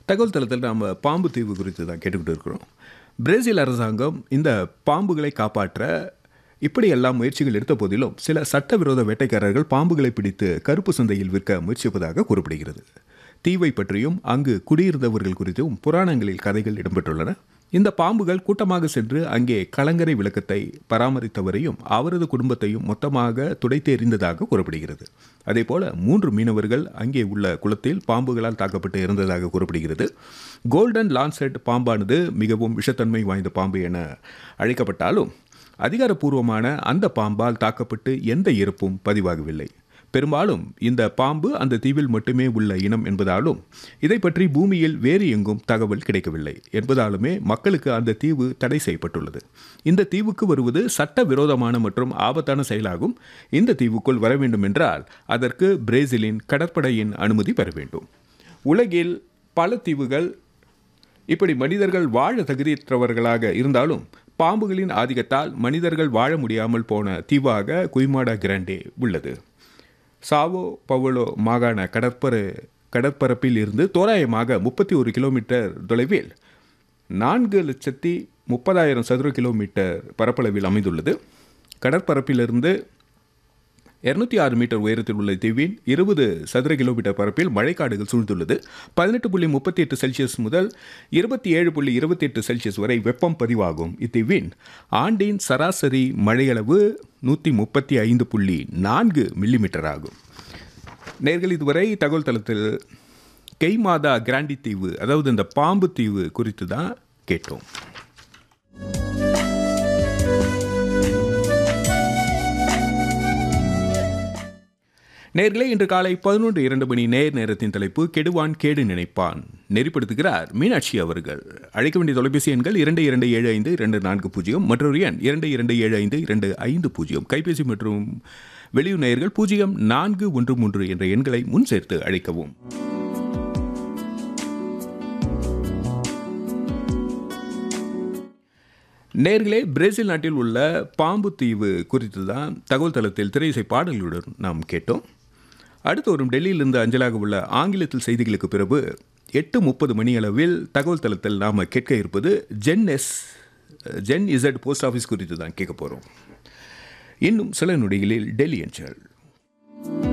தகவல் தளத்தில் நாம் பாம்பு தீவு குறித்து தான் கேட்டுக்கிட்டு இருக்கிறோம் பிரேசில் அரசாங்கம் இந்த பாம்புகளை காப்பாற்ற இப்படியெல்லாம் முயற்சிகள் எடுத்த போதிலும் சில சட்டவிரோத வேட்டைக்காரர்கள் பாம்புகளை பிடித்து கருப்பு சந்தையில் விற்க முயற்சிப்பதாக கூறப்படுகிறது தீவை பற்றியும் அங்கு குடியிருந்தவர்கள் குறித்தும் புராணங்களில் கதைகள் இடம்பெற்றுள்ளன இந்த பாம்புகள் கூட்டமாக சென்று அங்கே கலங்கரை விளக்கத்தை பராமரித்தவரையும் அவரது குடும்பத்தையும் மொத்தமாக துடைத்து எறிந்ததாக கூறப்படுகிறது அதேபோல மூன்று மீனவர்கள் அங்கே உள்ள குளத்தில் பாம்புகளால் தாக்கப்பட்டு இறந்ததாக கூறப்படுகிறது கோல்டன் லான்செட் பாம்பானது மிகவும் விஷத்தன்மை வாய்ந்த பாம்பு என அழைக்கப்பட்டாலும் அதிகாரப்பூர்வமான அந்த பாம்பால் தாக்கப்பட்டு எந்த இறப்பும் பதிவாகவில்லை பெரும்பாலும் இந்த பாம்பு அந்த தீவில் மட்டுமே உள்ள இனம் என்பதாலும் இதை பற்றி பூமியில் வேறு எங்கும் தகவல் கிடைக்கவில்லை என்பதாலுமே மக்களுக்கு அந்த தீவு தடை செய்யப்பட்டுள்ளது இந்த தீவுக்கு வருவது சட்ட விரோதமான மற்றும் ஆபத்தான செயலாகும் இந்த தீவுக்குள் வர வேண்டும் என்றால் அதற்கு பிரேசிலின் கடற்படையின் அனுமதி பெற வேண்டும் உலகில் பல தீவுகள் இப்படி மனிதர்கள் வாழ தகுதியற்றவர்களாக இருந்தாலும் பாம்புகளின் ஆதிக்கத்தால் மனிதர்கள் வாழ முடியாமல் போன தீவாக குய்மாடா கிராண்டே உள்ளது சாவோ பவுலோ மாகாண கடற்பர கடற்பரப்பில் இருந்து தோராயமாக முப்பத்தி ஒரு கிலோமீட்டர் தொலைவில் நான்கு லட்சத்தி முப்பதாயிரம் சதுர கிலோமீட்டர் பரப்பளவில் அமைந்துள்ளது கடற்பரப்பிலிருந்து இருநூத்தி ஆறு மீட்டர் உயரத்தில் உள்ள தீவின் இருபது சதுர கிலோமீட்டர் பரப்பில் மழைக்காடுகள் சூழ்ந்துள்ளது பதினெட்டு புள்ளி முப்பத்தி எட்டு செல்சியஸ் முதல் இருபத்தி ஏழு புள்ளி இருபத்தி எட்டு செல்சியஸ் வரை வெப்பம் பதிவாகும் இத்தீவின் ஆண்டின் சராசரி மழையளவு நூற்றி முப்பத்தி ஐந்து புள்ளி நான்கு மில்லிமீட்டர் ஆகும் நேர்கள் இதுவரை தகவல் தளத்தில் கெய்மாதா கிராண்டி தீவு அதாவது இந்த பாம்பு தீவு குறித்து தான் கேட்டோம் நேர்களே இன்று காலை பதினொன்று இரண்டு மணி நேர் நேரத்தின் தலைப்பு கெடுவான் கேடு நினைப்பான் நெறிப்படுத்துகிறார் மீனாட்சி அவர்கள் அழைக்க வேண்டிய தொலைபேசி எண்கள் இரண்டு இரண்டு ஏழு ஐந்து இரண்டு நான்கு பூஜ்ஜியம் மற்றொரு எண் இரண்டு இரண்டு ஏழு ஐந்து இரண்டு ஐந்து பூஜ்ஜியம் கைபேசி மற்றும் வெளியூர் நேயர்கள் பூஜ்ஜியம் நான்கு ஒன்று மூன்று என்ற எண்களை முன் சேர்த்து அழைக்கவும் நேர்களே பிரேசில் நாட்டில் உள்ள பாம்பு தீவு குறித்து தான் தகவல் தளத்தில் திரையிசை பாடல்களுடன் நாம் கேட்டோம் அடுத்து வரும் டெல்லியிலிருந்து அஞ்சலாக உள்ள ஆங்கிலத்தில் செய்திகளுக்கு பிறகு எட்டு முப்பது மணி அளவில் தகவல் தளத்தில் நாம் கேட்க இருப்பது Gen S Gen Z post office குறித்து தான் கேட்க போகிறோம் இன்னும் சில நொடிகளில் டெல்லி அஞ்சல்